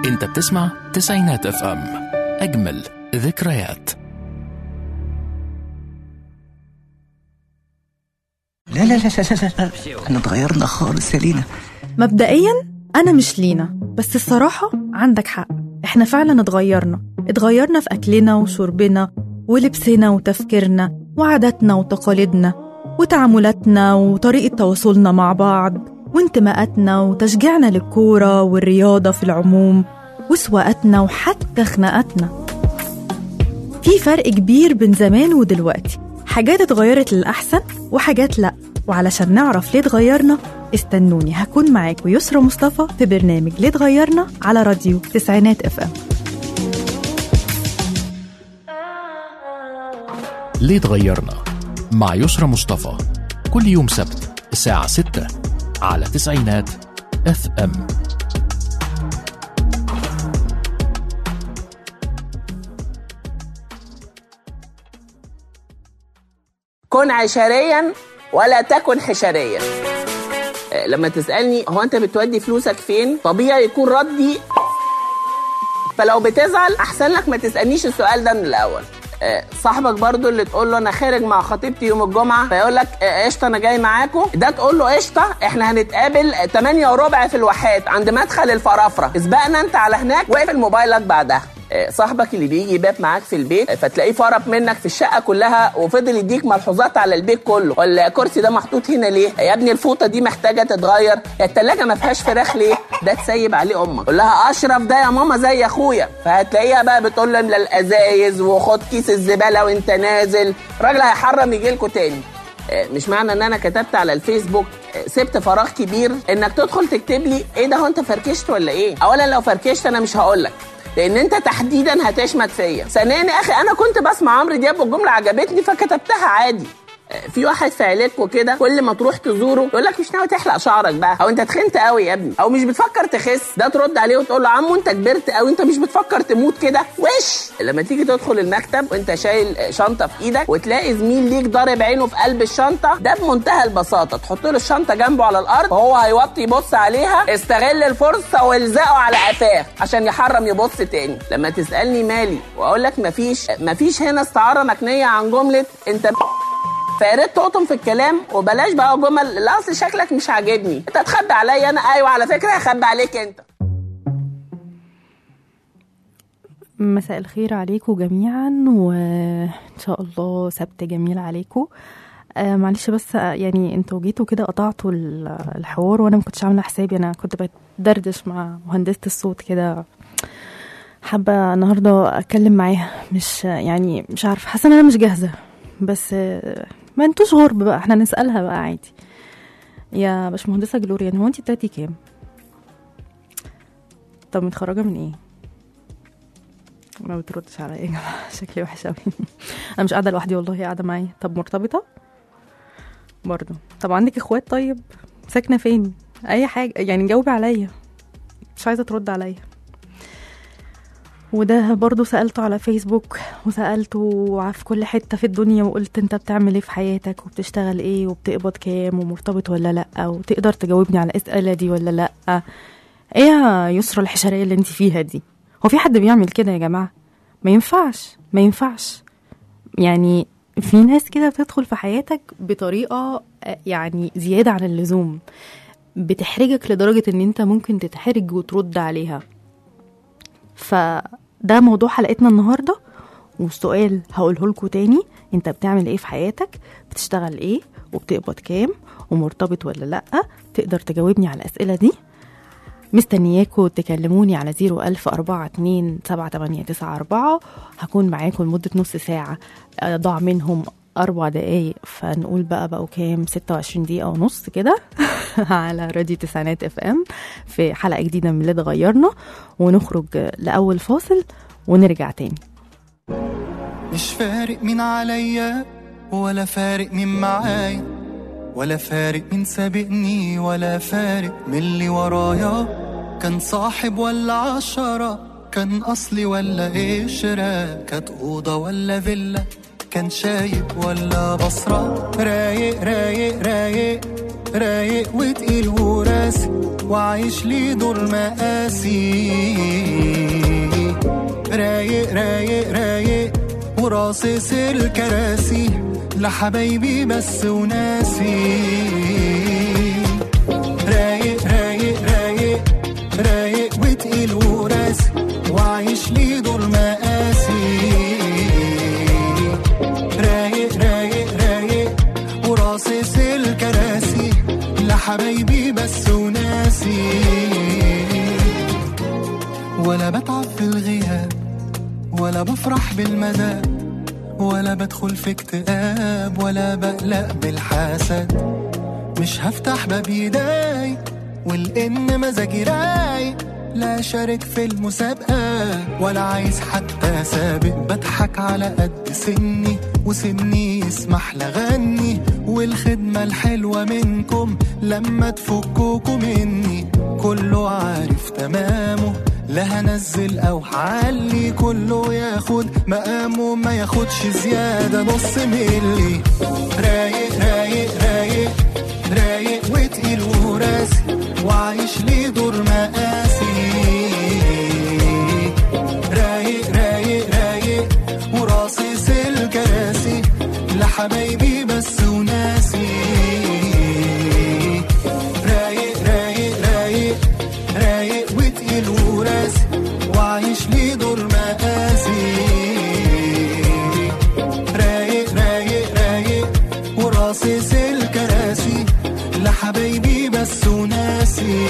انت بتسمع تسعينات اف ام اجمل ذكريات لا لا لا لا لا, لا. احنا اتغيرنا خالص يا لينا مبدئيا أنا مش لينا بس الصراحة عندك حق إحنا فعلا اتغيرنا اتغيرنا في أكلنا وشربنا ولبسنا وتفكيرنا وعاداتنا وتقاليدنا وتعاملاتنا وطريقة تواصلنا مع بعض وانتماءاتنا وتشجيعنا للكورة والرياضة في العموم وسواقاتنا وحتى خناقاتنا في فرق كبير بين زمان ودلوقتي حاجات اتغيرت للأحسن وحاجات لأ وعلشان نعرف ليه اتغيرنا استنوني هكون معاكم يسرا مصطفى في برنامج ليه اتغيرنا على راديو تسعينات اف ام ليه اتغيرنا مع يسرى مصطفى كل يوم سبت الساعة 6 على تسعينات اف ام كن عشريا ولا تكن حشريا آه، لما تسألني هو انت بتودي فلوسك فين طبيعي يكون ردي فلو بتزعل احسن لك ما تسألنيش السؤال ده من الاول آه، صاحبك برضو اللي تقول له انا خارج مع خطيبتي يوم الجمعه فيقول لك آه، قشطه انا جاي معاكم ده تقول له قشطه احنا هنتقابل 8 وربع في الواحات عند مدخل الفرافره اسبقنا انت على هناك واقفل موبايلك بعدها آه، صاحبك اللي بيجي يبات معاك في البيت آه، فتلاقيه فرط منك في الشقه كلها وفضل يديك ملحوظات على البيت كله ولا الكرسي ده محطوط هنا ليه يا ابني الفوطه دي محتاجه تتغير يا التلاجه ما فيهاش فراخ ليه ده تسيب عليه امك قول لها اشرف ده يا ماما زي اخويا فهتلاقيها بقى بتقول له املى الازايز وخد كيس الزباله وانت نازل الراجل هيحرم يجي لكم تاني آه، مش معنى ان انا كتبت على الفيسبوك آه، سبت فراغ كبير انك تدخل تكتب لي ايه ده هو انت فركشت ولا ايه اولا لو فركشت انا مش هقول لك لان انت تحديدا هتشمت فيا ثانيا يا اخي انا كنت بسمع عمرو دياب والجمله عجبتني فكتبتها عادي آه، في واحد في عيلتكم كده كل ما تروح تزوره يقول لك مش ناوي تحلق شعرك بقى او انت تخنت قوي يا ابني او مش بتفكر تخس ده ترد عليه وتقول له عمو انت كبرت قوي انت مش بتفكر تموت كده وش لما تيجي تدخل المكتب وانت شايل آه، شنطه في ايدك وتلاقي زميل ليك ضارب عينه في قلب الشنطه ده بمنتهى البساطه تحط له الشنطه جنبه على الارض وهو هيوطي يبص عليها استغل الفرصه والزقه على قفاه عشان يحرم يبص تاني لما تسالني مالي واقول لك مفيش مفيش هنا استعاره مكنيه عن جمله انت فيا ريت تقطم في الكلام وبلاش بقى جمل لا اصل شكلك مش عاجبني انت تخبي عليا انا ايوه على فكره هخبي عليك انت مساء الخير عليكم جميعا وان شاء الله سبت جميل عليكم آه معلش بس آه، يعني انتوا جيتوا كده قطعتوا ال- الحوار وانا ما كنتش عامله حسابي انا كنت بدردش مع مهندسه الصوت كده حابه النهارده اتكلم معاها مش يعني مش عارفه حاسه ان انا مش جاهزه بس آه، ما انتوش غرب بقى احنا نسالها بقى عادي يا باشمهندسه جلوريان هو انت بتاعتي كام طب متخرجه من ايه ما بتردش عليا يا جماعه شكلي وحش قوي انا مش قاعده لوحدي والله قاعده معايا طب مرتبطه برضه طب عندك اخوات طيب ساكنه فين اي حاجه يعني جاوبي عليا مش عايزه ترد عليا وده برضه سألته على فيسبوك وسألته في كل حتة في الدنيا وقلت انت بتعمل ايه في حياتك وبتشتغل ايه وبتقبض كام ومرتبط ولا لأ وتقدر تجاوبني على الأسئلة دي ولا لأ ايه يا يسرى الحشرية اللي انت فيها دي هو في حد بيعمل كده يا جماعة ما ينفعش ما ينفعش يعني في ناس كده بتدخل في حياتك بطريقة آه، يعني زيادة عن اللزوم بتحرجك لدرجة ان انت ممكن تتحرج وترد عليها فده موضوع حلقتنا النهاردة والسؤال هقوله لكم تاني انت بتعمل ايه في حياتك بتشتغل ايه وبتقبض كام ومرتبط ولا لأ تقدر تجاوبني على الأسئلة دي مستنياكوا تكلموني على زيرو ألف أربعة اتنين سبعة تمانية تسعة أربعة هكون معاكم لمدة نص ساعة ضاع منهم أربع دقايق فنقول بقى بقوا كام ستة وعشرين دقيقة ونص كده على راديو تسعينات اف ام في حلقة جديدة من اللي اتغيرنا ونخرج لأول فاصل ونرجع تاني مش فارق مين عليا ولا فارق مين معايا ولا فارق مين سابقني ولا فارق من اللي ورايا كان صاحب ولا عشرة كان أصلي ولا قشرة كانت أوضة ولا فيلا كان شايب ولا بصرة رايق رايق رايق رايق وتقيل وراسي وعايش لي دور مقاسي رايق رايق رايق وراصص الكراسي لحبايبي بس وناسي رايق رايق رايق رايق وتقيل وراسي وعايش لي دور مقاسي رايق رايق رايق وراصص الكراسي لحبايبي بس وناسي ولا بتعب في الغياب ولا بفرح بالمدى ولا بدخل في اكتئاب ولا بقلق بالحسد مش هفتح باب يداي والإن مزاجي رايق لا شارك في المسابقة ولا عايز حتى سابق بضحك على قد سني وسني يسمح لغني والخدمة الحلوة منكم لما تفكوكوا مني كله عارف تمامه لا هنزل او هعلي كله ياخد مقامه ما ياخدش زيادة نص ملي رايق رايق رايق رايق وتقيل وراسي وعايش لي دور مقاسي رايق رايق رايق وراصص الكراسي لحبايبي بس وناسي رايق رايق رايق رايق وتقيل وراسي وعايش لي دور مقاسي رايق رايق رايق وراصص الكراسي لحبايبي بس وناسي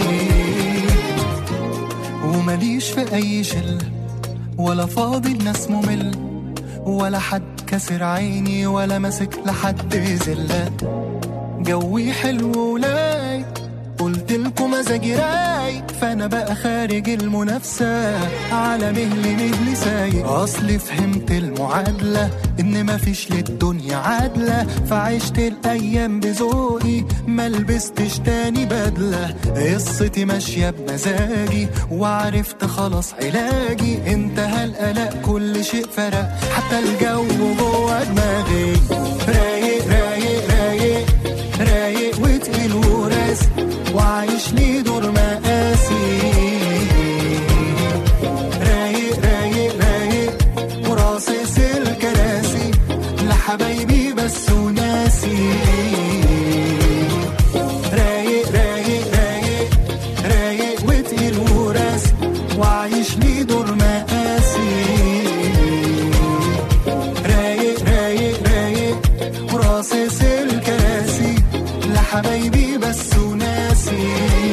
ومليش في اي شله ولا فاضي الناس ممل ولا حد كسر عيني ولا ماسك لحد زله جوي حلو ولاي قلت لكم مزاجي رايق فانا بقى خارج المنافسه على مهل مهل سايق اصلي فهمت المعادله ان مفيش للدنيا عادله فعشت الايام بذوقي ما لبستش تاني بدله قصتي ماشيه بمزاجي وعرفت خلاص علاجي انتهى القلق كل شيء فرق حتى الجو جوه دماغي رايق رايق رايق رايق وتقيل وراسي وعايش لي دور مقاسي رايق رايق رايق وراصص الكراسي لحبايبي بس وناسي رايق رايق رايق رايق وتقيل وراسي وعايش لي دور مقاسي رايق رايق رايق وراصص الكراسي لحبايبي بس وناسي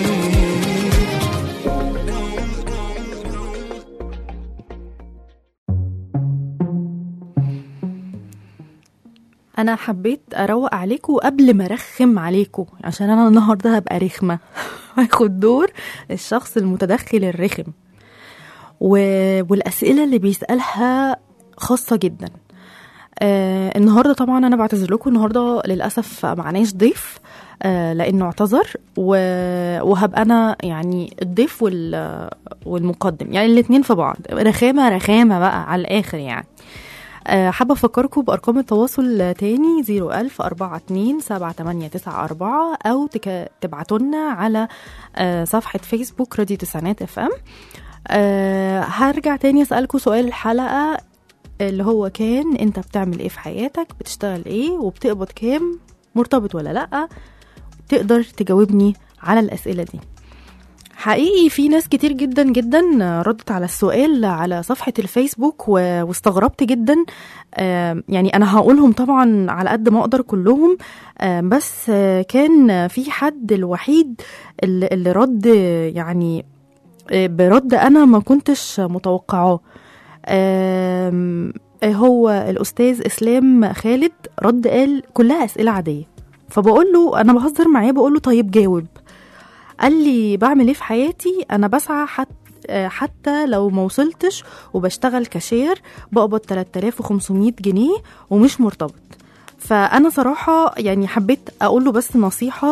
انا حبيت اروق عليكم قبل ما ارخم عليكم عشان انا النهارده هبقى رخمه هاخد دور الشخص المتدخل الرخم و... والاسئله اللي بيسالها خاصه جدا آه النهارده طبعا انا بعتذر لكم النهارده للاسف معناش ضيف آه لانه اعتذر و... وهبقى انا يعني الضيف وال... والمقدم يعني الاتنين في بعض رخامه رخامه بقى على الاخر يعني آه، حابة أفكركم بأرقام التواصل تاني 01000 42 7894 أو تك... تبعتولنا على آه، صفحة فيسبوك راديو تسعينات اف ام آه، هرجع تاني أسألكم سؤال الحلقة اللي هو كان انت بتعمل ايه في حياتك بتشتغل ايه وبتقبض كام مرتبط ولا لأ تقدر تجاوبني على الأسئلة دي حقيقي في ناس كتير جدا جدا ردت على السؤال على صفحة الفيسبوك و- واستغربت جدا آم، يعني أنا هقولهم طبعا على قد ما أقدر كلهم آم، بس آه، كان في حد الوحيد اللي اللي رد يعني آه، برد أنا ما كنتش متوقعاه آم، هو الأستاذ إسلام خالد رد قال كلها أسئلة عادية فبقول له أنا بهزر معاه بقول له طيب جاوب قال لي بعمل ايه في حياتي انا بسعى حتى حتى لو ما وصلتش وبشتغل كاشير بقبض 3500 جنيه ومش مرتبط فانا صراحه يعني حبيت اقول له بس نصيحه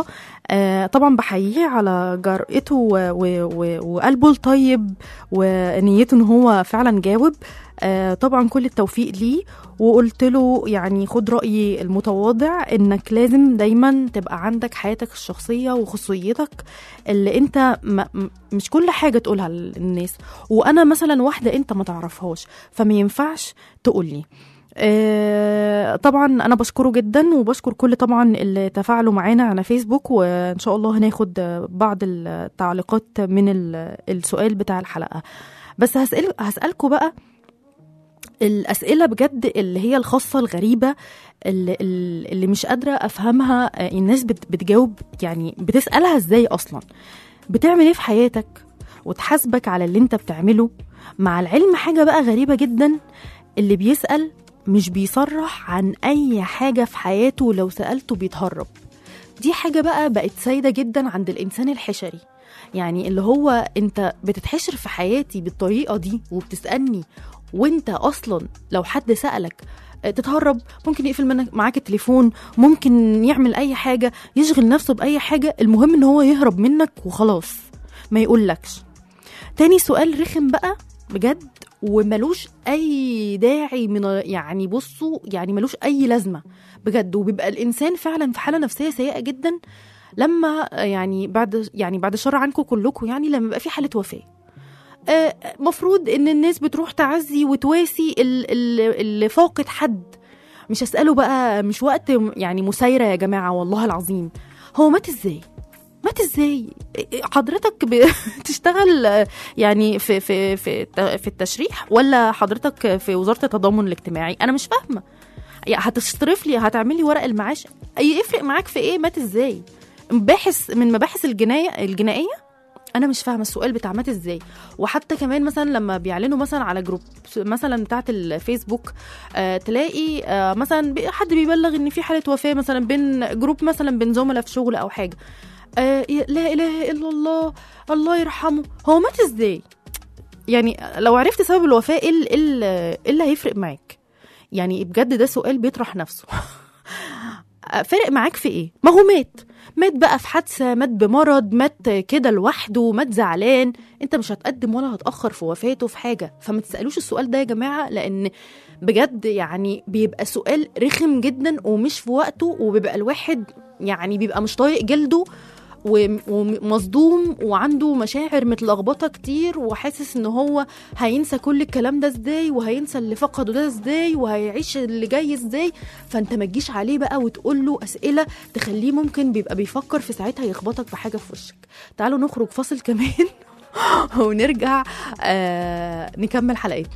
آه طبعا بحييه على جرأته و- و- و- وقلبه الطيب ونيته ان هو فعلا جاوب آه طبعا كل التوفيق ليه وقلت له يعني خد رأيي المتواضع انك لازم دايما تبقى عندك حياتك الشخصية وخصوصيتك اللي انت م- م- مش كل حاجة تقولها للناس وانا مثلا واحدة انت ما تعرفهاش فما ينفعش تقولي آه، طبعا انا بشكره جدا وبشكر كل طبعا اللي تفاعلوا معانا على فيسبوك وان شاء الله هناخد آه، بعض التعليقات من ال- السؤال بتاع الحلقه بس هسأل هسألكوا بقى الأسئلة بجد اللي هي الخاصة الغريبة اللي, اللي مش قادرة أفهمها آه، الناس بت- بتجاوب يعني بتسألها إزاي أصلا بتعمل إيه في حياتك وتحاسبك على اللي أنت بتعمله مع العلم حاجة بقى غريبة جدا اللي بيسأل مش بيصرح عن أي حاجة في حياته لو سألته بيتهرب دي حاجة بقى بقت سايدة جدا عند الإنسان الحشري يعني اللي هو أنت بتتحشر في حياتي بالطريقة دي وبتسألني وانت أصلا لو حد سألك آه، تتهرب ممكن يقفل منك معاك التليفون ممكن يعمل أي حاجة يشغل نفسه بأي حاجة المهم إن هو يهرب منك وخلاص ما يقولكش تاني سؤال رخم بقى بجد وملوش اي داعي من يعني بصوا يعني ملوش اي لازمه بجد وبيبقى الانسان فعلا في حاله نفسيه سيئه جدا لما يعني بعد يعني بعد الشر عنكم كلكم يعني لما يبقى في حاله وفاه آه، مفروض ان الناس بتروح تعزي وتواسي ال- ال- اللي فاقد حد مش اساله بقى مش وقت يعني مسايره يا جماعه والله العظيم هو مات ازاي مات ازاي حضرتك بتشتغل آه، يعني في في في الت- في التشريح ولا حضرتك في وزاره التضامن الاجتماعي انا مش فاهمه يعني هتصرف لي هتعمل لي ورق المعاش يفرق معاك في ايه مات ازاي باحث من مباحث الجنايه الجنائيه انا مش فاهمه السؤال بتاع مات ازاي وحتى كمان مثلا لما بيعلنوا مثلا على جروب مثلا بتاعه الفيسبوك آه تلاقي آه مثلا بي- حد بيبلغ ان في حاله وفاه مثلا بين جروب مثلا بين زملاء في شغل او حاجه آه لا اله الا الله الله يرحمه هو مات ازاي يعني لو عرفت سبب الوفاه ايه ال- إيه ال- إيه اللي هيفرق معاك يعني بجد ده سؤال بيطرح نفسه فرق معاك في ايه ما هو مات مات بقى في حادثه مات بمرض مات كده لوحده مات زعلان انت مش هتقدم ولا هتاخر في وفاته في حاجه فما تسالوش السؤال ده يا جماعه لان بجد يعني بيبقى سؤال رخم جدا ومش في وقته وبيبقى الواحد يعني بيبقى مش طايق جلده و- ومصدوم وعنده مشاعر متلخبطه كتير وحاسس ان هو هينسى كل الكلام ده ازاي وهينسى اللي فقده ده ازاي وهيعيش اللي جاي ازاي فانت ما تجيش عليه بقى وتقول له اسئله تخليه ممكن بيبقى بيفكر في ساعتها يخبطك بحاجه في وشك تعالوا نخرج فاصل كمان ونرجع آه نكمل حلقتنا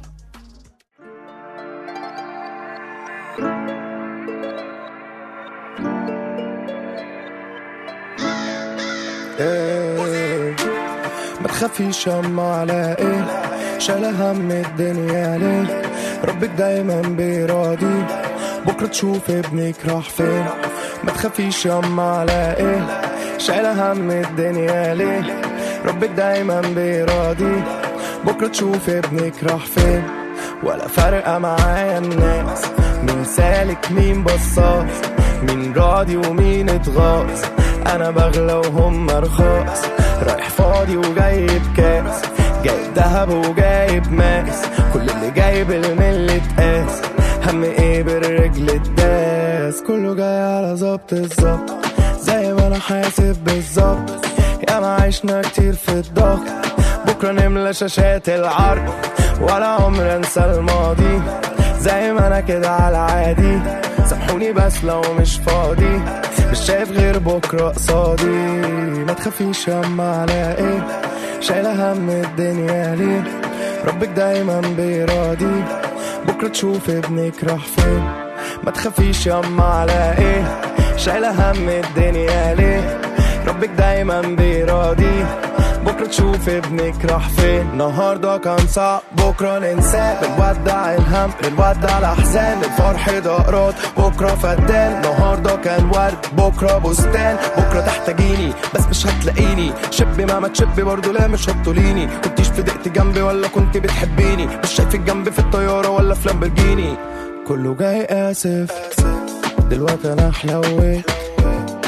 إيه ما تخافيش يما على ايه شايلة هم الدنيا ليه ربك دايما بيراضي بكرة تشوف ابنك راح فين ما تخافيش يما على ايه شايلة هم الدنيا ليه ربك دايما بيراضي بكرة تشوف ابنك راح فين ولا فارقة معايا الناس مين سالك مين بصاص مين راضي ومين اتغاظ انا بغلى وهم رخاص رايح فاضي وجايب كاس جايب دهب وجايب ماس كل اللي جايب الملة قاس هم ايه بالرجل الداس كله جاي على ظبط الظبط زي ما انا حاسب بالظبط يا ما عشنا كتير في الضغط بكرة نملى شاشات العرض ولا عمر انسى الماضي زي ما انا كده على عادي سامحوني بس لو مش فاضي مش شايف غير بكرة قصادي ما تخافيش ياما على ايه شايلة هم الدنيا ليه ربك دايما بيراضي بكرة تشوف ابنك راح فين ما تخافيش ياما على ايه شايلة هم الدنيا ليه ربك دايما بيراضي بكرة تشوف ابنك راح فين النهاردة كان صعب بكرة ننساه بنودع الهم بنودع الأحزان الفرح دقرات بكرة فدان النهاردة كان ورد بكرة بستان بكرة تحتاجيني بس مش هتلاقيني شبي ما ما تشبي برضه لا مش هتطوليني كنتيش في دقت جنبي ولا كنت بتحبيني مش شايفك جنبي في الطيارة ولا في لامبرجيني كله جاي آسف دلوقتي أنا حلويت كل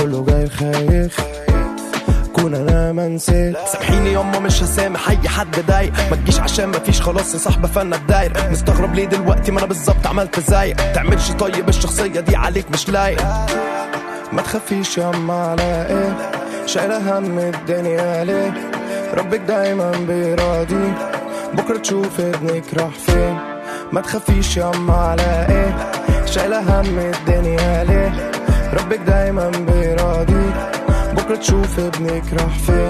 كله جاي خايف كون انا منسيت سامحيني ياما مش هسامح اي حد ضايق ما تجيش عشان مفيش خلاص يا صاحبه فانا الداير مستغرب ليه دلوقتي ما انا بالظبط عملت زيك تعملش طيب الشخصيه دي عليك مش لايق ما تخافيش ياما على ايه شايله هم الدنيا ليه ربك دايما بيراضي بكره تشوف ابنك راح فين ما تخافيش ياما على ايه شايله هم الدنيا ليه ربك دايما بيراضي بكره تشوف ابنك راح فين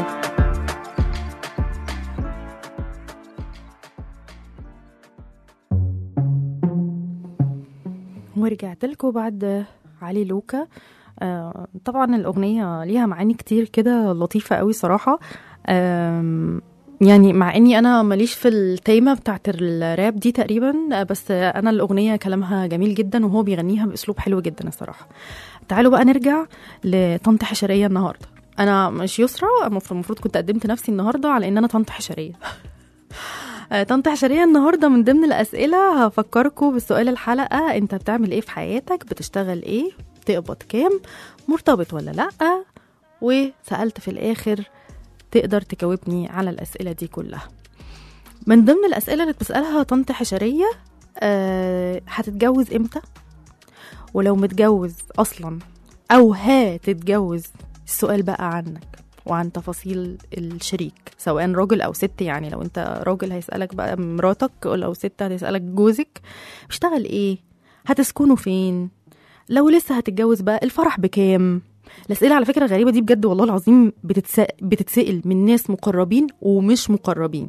ورجعت لكم بعد علي لوكا آه طبعا الأغنية ليها معاني كتير كده لطيفة قوي صراحة آم، يعني مع اني انا ماليش في التيمة بتاعت الراب دي تقريبا آه، بس انا الاغنية كلامها جميل جدا وهو بيغنيها باسلوب حلو جدا الصراحة تعالوا بقى نرجع لطنط حشرية النهاردة انا مش يسرى المفروض كنت قدمت نفسي النهاردة على ان انا طنط حشرية آه، طنط حشرية النهاردة من ضمن الأسئلة هفكركم بسؤال الحلقة أنت بتعمل إيه في حياتك بتشتغل إيه بتقبض كام مرتبط ولا لأ وسألت في الآخر تقدر تجاوبني على الأسئلة دي كلها من ضمن الأسئلة اللي بتسألها طنط حشرية أه هتتجوز إمتى ولو متجوز أصلا أو هتتجوز السؤال بقى عنك وعن تفاصيل الشريك سواء راجل او ست يعني لو انت راجل هيسالك بقى مراتك ولو ست هتسالك جوزك بيشتغل ايه هتسكنوا فين لو لسه هتتجوز بقى الفرح بكام الاسئله على فكره غريبه دي بجد والله العظيم بتتسأل, بتتسال من ناس مقربين ومش مقربين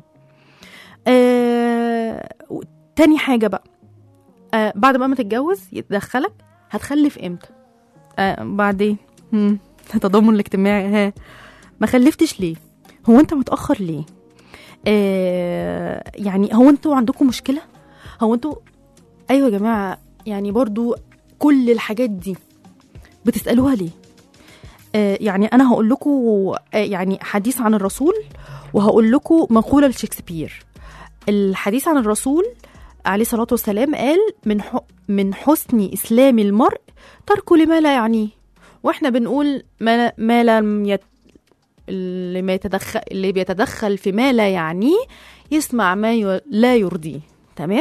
آه... تاني حاجه بقى آه بعد بقى ما تتجوز يتدخلك هتخلف امتى آه بعدين مم. التضامن الاجتماعي ها ما خلفتش ليه هو انت متاخر ليه آه يعني هو انتوا عندكم مشكله هو انتوا ايوه يا جماعه يعني برضو كل الحاجات دي بتسالوها ليه آه يعني انا هقول لكم آه يعني حديث عن الرسول وهقول لكم مقوله لشكسبير الحديث عن الرسول عليه الصلاه والسلام قال من ح- من حسن اسلام المرء تركه لما لا يعنيه واحنا بنقول ما, ما لم يت... اللي ما يتدخل اللي بيتدخل في ما لا يعنيه يسمع ما ي... لا يرضيه تمام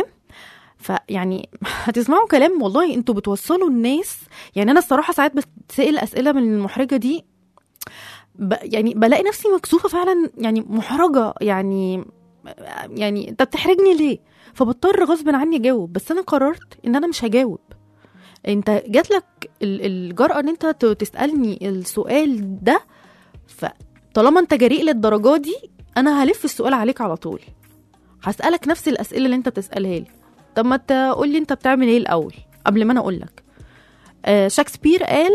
فيعني هتسمعوا كلام والله انتوا بتوصلوا الناس يعني انا الصراحه ساعات بتسال اسئله من المحرجه دي ب... يعني بلاقي نفسي مكسوفه فعلا يعني محرجه يعني يعني انت بتحرجني ليه فبضطر غصب عني اجاوب بس انا قررت ان انا مش هجاوب انت جات لك ال- الجرأة ان انت ت- تسألني السؤال ده فطالما انت جريء للدرجة دي انا هلف السؤال عليك على طول هسألك نفس الأسئلة اللي انت بتسألها لي طب ما تقول لي انت بتعمل ايه الأول قبل ما انا اقول لك آه شكسبير قال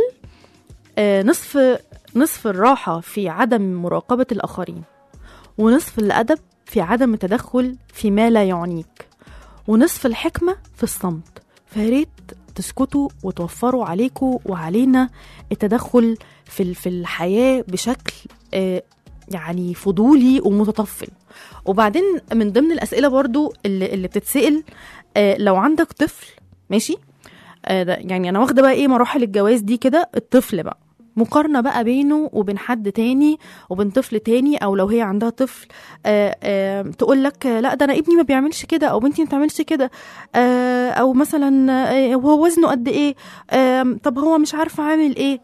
آه نصف نصف الراحة في عدم مراقبة الآخرين ونصف الأدب في عدم التدخل فيما لا يعنيك ونصف الحكمة في الصمت فياريت تسكتوا وتوفروا عليكم وعلينا التدخل في ال- في الحياة بشكل آه، يعني فضولي ومتطفل وبعدين من ضمن الأسئلة برضو اللي, اللي بتتسأل آه، لو عندك طفل ماشي آه، ده يعني أنا واخدة بقى إيه مراحل الجواز دي كده الطفل بقى مقارنة بقى بينه وبين حد تاني وبين طفل تاني أو لو هي عندها طفل آه آه تقول لك آه، لا ده أنا ابني ما بيعملش كده أو بنتي ما بتعملش كده آه او مثلا آه، هو وزنه قد ايه آم، طب هو مش عارفه عامل ايه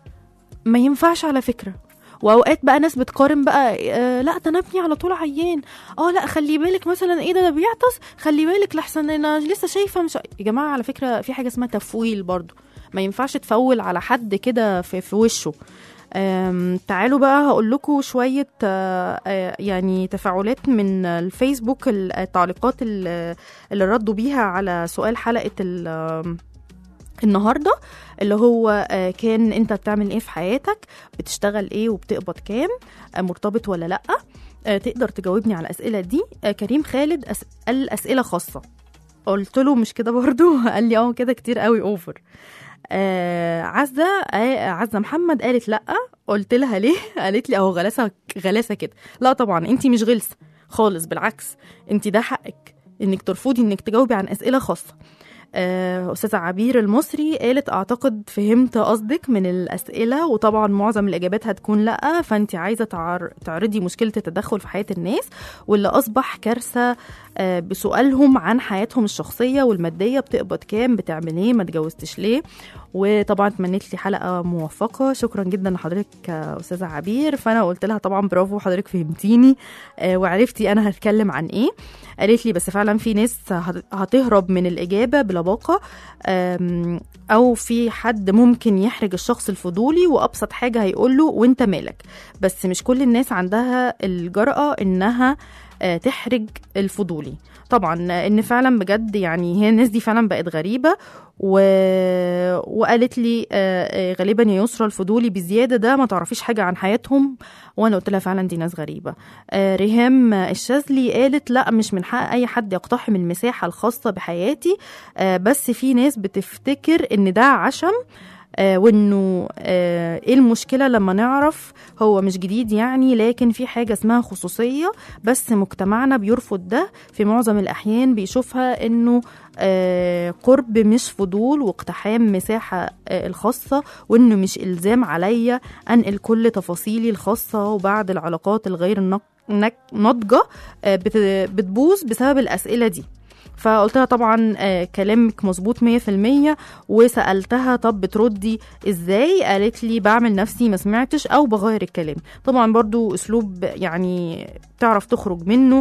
ما ينفعش على فكره واوقات بقى ناس بتقارن بقى آه لا ده انا ابني على طول عيان اه لا خلي بالك مثلا ايه ده ده بيعطس خلي بالك لحسن انا لسه شايفه مش يا جماعه على فكره في حاجه اسمها تفويل برضو ما ينفعش تفول على حد كده في, في وشه آم، تعالوا بقى هقول لكم شوية آه، آه، يعني تفاعلات من الفيسبوك التعليقات اللي اللي ردوا بيها على سؤال حلقة ال- آم، النهارده اللي هو آه، كان انت بتعمل ايه في حياتك بتشتغل ايه وبتقبض كام آه، مرتبط ولا لا آه، تقدر تجاوبني على الاسئله دي آه، كريم خالد أس- قال اسئله خاصه قلت له مش كده برضو قال لي اه كده كتير قوي اوفر آه عزة آه عزة محمد قالت لا قلت لها ليه قالت لي اهو غلاسة غلاسة كده لا طبعا انت مش غلسة خالص بالعكس انت ده حقك انك ترفضي انك تجاوبي عن اسئلة خاصة آه، أستاذة عبير المصري قالت أعتقد فهمت قصدك من الأسئلة وطبعا معظم الإجابات هتكون لأ فأنت عايزة تعر... تعرضي مشكلة التدخل في حياة الناس واللي أصبح كارثة آه، بسؤالهم عن حياتهم الشخصية والمادية بتقبض كام بتعمل ايه ما اتجوزتش ليه وطبعا اتمنيت لي حلقة موفقة شكرا جدا لحضرتك آه، أستاذة عبير فأنا قلت لها طبعا برافو حضرتك فهمتيني آه، وعرفتي أنا هتكلم عن ايه قالت لي بس فعلا في ناس هت- هتهرب من الإجابة بلباقة آم، أو في حد ممكن يحرج الشخص الفضولي وأبسط حاجة هيقوله وانت مالك بس مش كل الناس عندها الجرأة إنها آه، تحرج الفضولي طبعا آه، ان فعلا بجد يعني هي الناس دي فعلا بقت غريبه و... وقالت لي آه، آه، غالبا يا يسرى الفضولي بزياده ده ما تعرفيش حاجه عن حياتهم وانا قلت لها فعلا دي ناس غريبه آه، ريهام الشاذلي قالت لا مش من حق اي حد يقتحم المساحه الخاصه بحياتي آه، بس في ناس بتفتكر ان ده عشم آه، وانه آه، ايه المشكله لما نعرف هو مش جديد يعني لكن في حاجه اسمها خصوصيه بس مجتمعنا بيرفض ده في معظم الاحيان بيشوفها انه آه، قرب مش فضول واقتحام مساحه آه، الخاصه وانه مش الزام عليا انقل كل تفاصيلي الخاصه وبعد العلاقات الغير نق- نك- ناضجه آه، بت- بتبوظ بسبب الاسئله دي فقلت لها طبعا آه، كلامك مظبوط 100% وسالتها طب بتردي ازاي قالت لي بعمل نفسي ما سمعتش او بغير الكلام طبعا برضو اسلوب يعني تعرف تخرج منه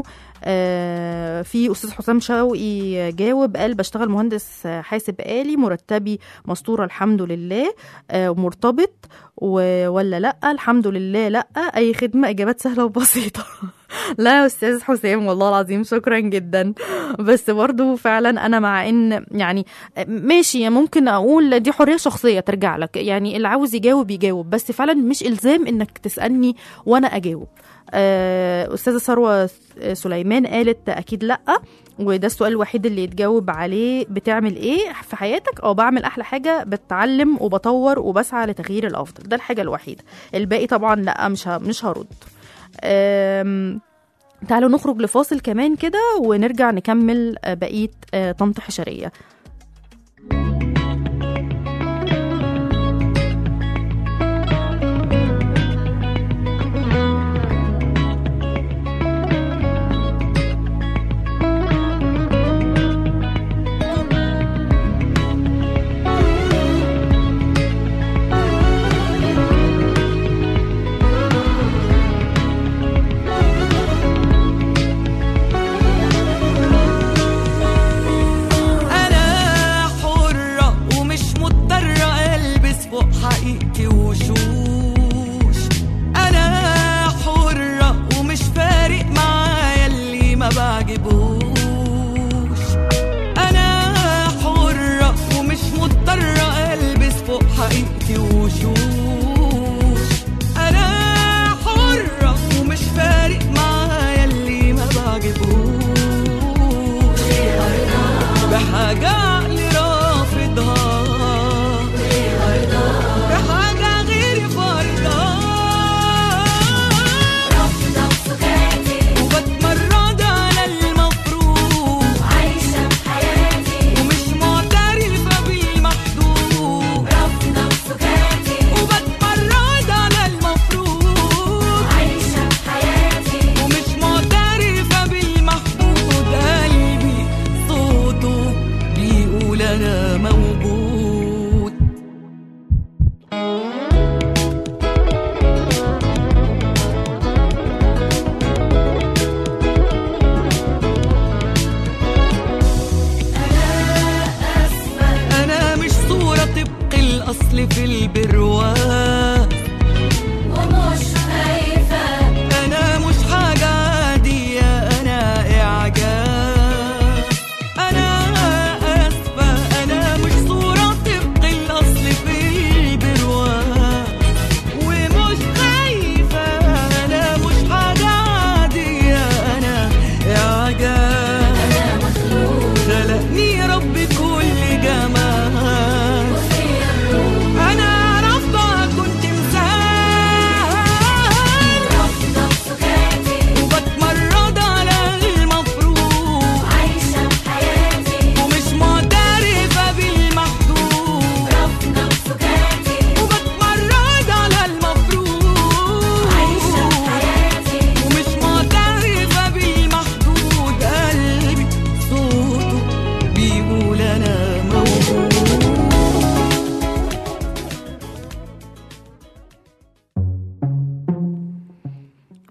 آه، في استاذ حسام شوقي جاوب قال بشتغل مهندس حاسب آلي مرتبي مستورة الحمد لله آه، مرتبط و- ولا لا الحمد لله لا اي خدمة اجابات سهلة وبسيطة لا يا استاذ حسام والله العظيم شكرا جدا بس برضو فعلا انا مع ان يعني ماشي ممكن اقول دي حريه شخصيه ترجع لك يعني اللي عاوز يجاوب يجاوب بس فعلا مش الزام انك تسالني وانا اجاوب آه، استاذه ثروه سليمان قالت اكيد لا وده السؤال الوحيد اللي يتجاوب عليه بتعمل ايه في حياتك او بعمل احلى حاجه بتعلم وبطور وبسعى لتغيير الافضل ده الحاجه الوحيده الباقي طبعا لا مش ه- مش هرد آم، تعالوا نخرج لفاصل كمان كده ونرجع نكمل آه، بقيه آه، طنط حشريه أنا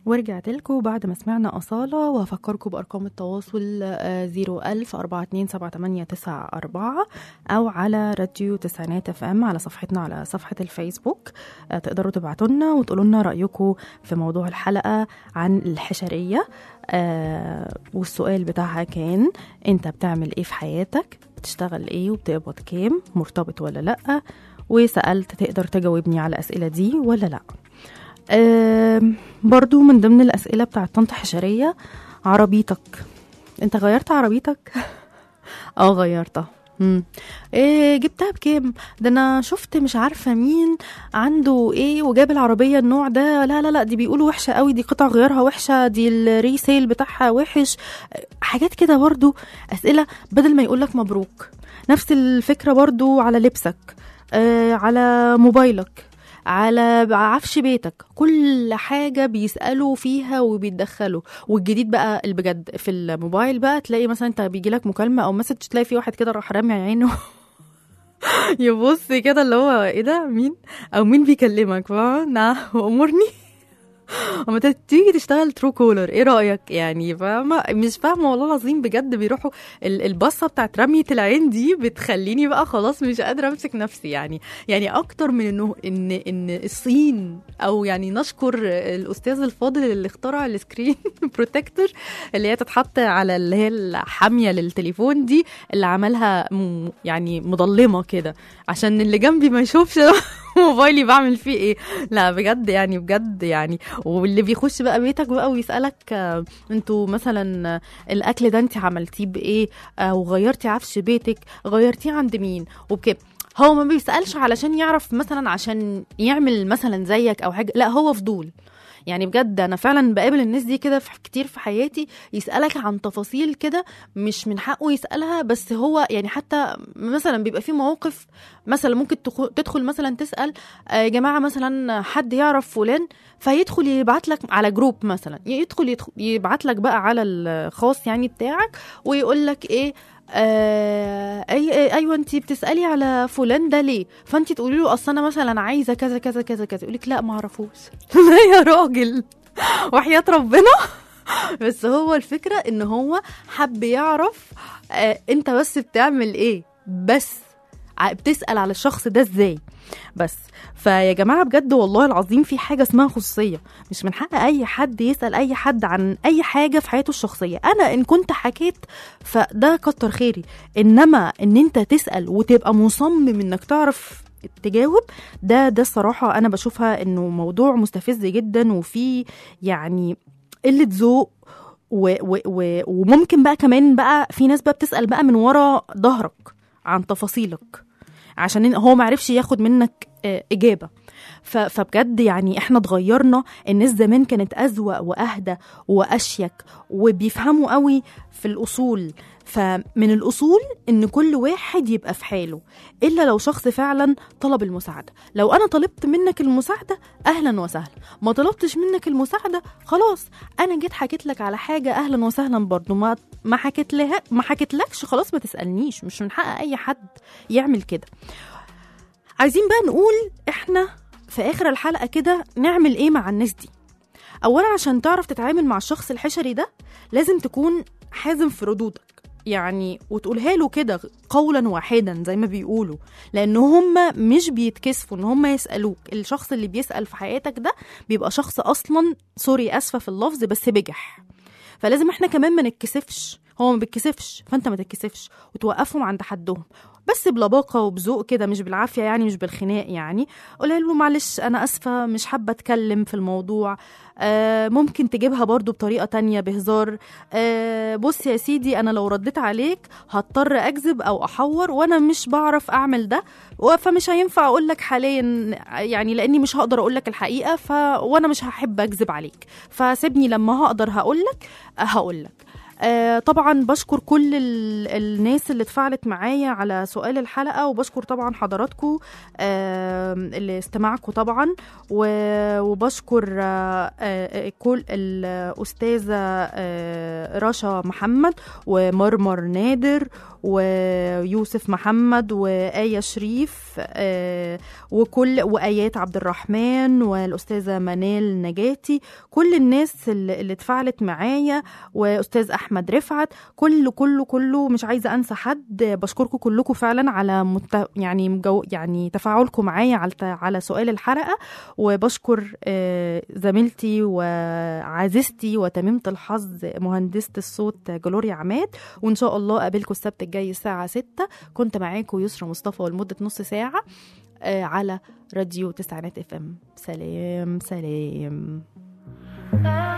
ورجعت لكم بعد ما سمعنا أصالة وهفكركم بأرقام التواصل آه، 01000 427 أو على راديو تسعينات اف ام على صفحتنا على صفحة الفيسبوك آه، تقدروا تبعتوا لنا وتقولوا لنا رأيكم في موضوع الحلقة عن الحشرية آه، والسؤال بتاعها كان أنت بتعمل إيه في حياتك بتشتغل إيه وبتقبض كام مرتبط ولا لأ وسألت تقدر تجاوبني على الأسئلة دي ولا لأ آم، برضو من ضمن الأسئلة بتاعت طنط حشرية عربيتك انت غيرت عربيتك؟ اه غيرتها مم. إيه جبتها بكام ده انا شفت مش عارفه مين عنده ايه وجاب العربيه النوع ده لا لا لا دي بيقولوا وحشه قوي دي قطع غيارها وحشه دي الريسيل بتاعها وحش حاجات كده برضو اسئله بدل ما يقولك مبروك نفس الفكره برضو على لبسك آه على موبايلك على عفش بيتك كل حاجة بيسألوا فيها وبيتدخلوا والجديد بقى اللي بجد في الموبايل بقى تلاقي مثلا انت بيجيلك مكالمة او مسج تلاقي في واحد كده راح رامي عينه يبص كده اللي هو ايه ده مين او مين بيكلمك فاهم نعم امرني اما ت- تيجي تشتغل ترو كولر ايه رايك يعني فاهمه مش فاهمه والله العظيم بجد بيروحوا ال- البصه بتاعت رميه العين دي بتخليني بقى خلاص مش قادره امسك نفسي يعني يعني اكتر من انه ان ان الصين او يعني نشكر الاستاذ الفاضل اللي اخترع السكرين بروتكتور اللي هي تتحط على اللي هي الحاميه للتليفون دي اللي عملها م- يعني مظلمه كده عشان اللي جنبي ما يشوفش موبايلي بعمل فيه ايه لا بجد يعني بجد يعني واللي بيخش بقى بيتك بقى ويسالك آه، انتوا مثلا آه، الاكل ده انت عملتيه بايه آه، وغيرتي عفش بيتك غيرتيه عند مين وبكده هو ما بيسالش علشان يعرف مثلا عشان يعمل مثلا زيك او حاجه لا هو فضول يعني بجد انا فعلا بقابل الناس دي كده في كتير في حياتي يسالك عن تفاصيل كده مش من حقه يسالها بس هو يعني حتى مثلا بيبقى في مواقف مثلا ممكن تخ- تدخل مثلا تسال آه، يا جماعه مثلا حد يعرف فلان فيدخل يبعت لك على جروب مثلا يدخل يدخل يبعت لك بقى على الخاص يعني بتاعك ويقول لك ايه آه أي أي- ايوه انت بتسالي على فلان ده ليه فانت تقولي له اصل انا مثلا عايزه كذا كذا كذا كذا يقول لك لا ما اعرفوش لا يا راجل وحياه ربنا بس هو الفكره ان هو حب يعرف آه انت بس بتعمل ايه بس ع- بتسال على الشخص ده ازاي بس فيا جماعه بجد والله العظيم في حاجه اسمها خصوصيه مش من حق اي حد يسال اي حد عن اي حاجه في حياته الشخصيه انا ان كنت حكيت فده كتر خيري انما ان انت تسال وتبقى مصمم انك تعرف تجاوب ده ده الصراحه انا بشوفها انه موضوع مستفز جدا وفي يعني قله ذوق و و و وممكن بقى كمان بقى في ناس بقى بتسال بقى من ورا ظهرك عن تفاصيلك عشان إن- هو معرفش ياخد منك آه، اجابه ف- فبجد يعني احنا اتغيرنا الناس زمان كانت أذوق وأهدى وأشيك وبيفهموا قوي في الأصول فمن الأصول إن كل واحد يبقى في حاله إلا لو شخص فعلا طلب المساعدة لو أنا طلبت منك المساعدة أهلا وسهلا ما طلبتش منك المساعدة خلاص أنا جيت حكيت لك على حاجة أهلا وسهلا برضو ما ما حكيت لها ما حكيتلكش خلاص ما تسألنيش مش من حق أي حد يعمل كده عايزين بقى نقول احنا في اخر الحلقه كده نعمل ايه مع الناس دي اولا عشان تعرف تتعامل مع الشخص الحشري ده لازم تكون حازم في ردودك يعني وتقولها له كده قولا واحدا زي ما بيقولوا لان هم مش بيتكسفوا ان هم يسالوك الشخص اللي بيسال في حياتك ده بيبقى شخص اصلا سوري اسفه في اللفظ بس بجح فلازم احنا كمان ما نتكسفش هو ما بيتكسفش فانت ما تتكسفش وتوقفهم عند حدهم بس بلباقه وبذوق كده مش بالعافيه يعني مش بالخناق يعني قول له معلش انا اسفه مش حابه اتكلم في الموضوع آه ممكن تجيبها برضو بطريقه تانية بهزار آه بص يا سيدي انا لو رديت عليك هضطر اكذب او احور وانا مش بعرف اعمل ده و- فمش هينفع اقول لك حاليا يعني لاني مش هقدر اقول لك الحقيقه ف وانا مش هحب اكذب عليك فسيبني لما هقدر هقول لك هقول لك آه طبعا بشكر كل ال- الناس اللي اتفاعلت معايا على سؤال الحلقه وبشكر طبعا حضراتكم آه اللي استمعكم طبعا و- وبشكر آه آه كل الاستاذه آه رشا محمد ومرمر نادر ويوسف محمد وآية شريف آه، وكل وآيات عبد الرحمن والأستاذة منال نجاتي كل الناس اللي اللي اتفاعلت معايا وأستاذ أحمد رفعت كله كله كله مش عايزة أنسى حد بشكركم كلكم فعلا على مت... يعني مجو... يعني تفاعلكم معايا على على سؤال الحلقة وبشكر آه، زميلتي وعزيزتي وتميمة الحظ مهندسة الصوت جلوريا عماد وإن شاء الله أقابلكم السبت الجاي الساعة 6 كنت معاكم يسرا مصطفى لمدة نص ساعة آه، على راديو تسعينات اف ام سلام سلام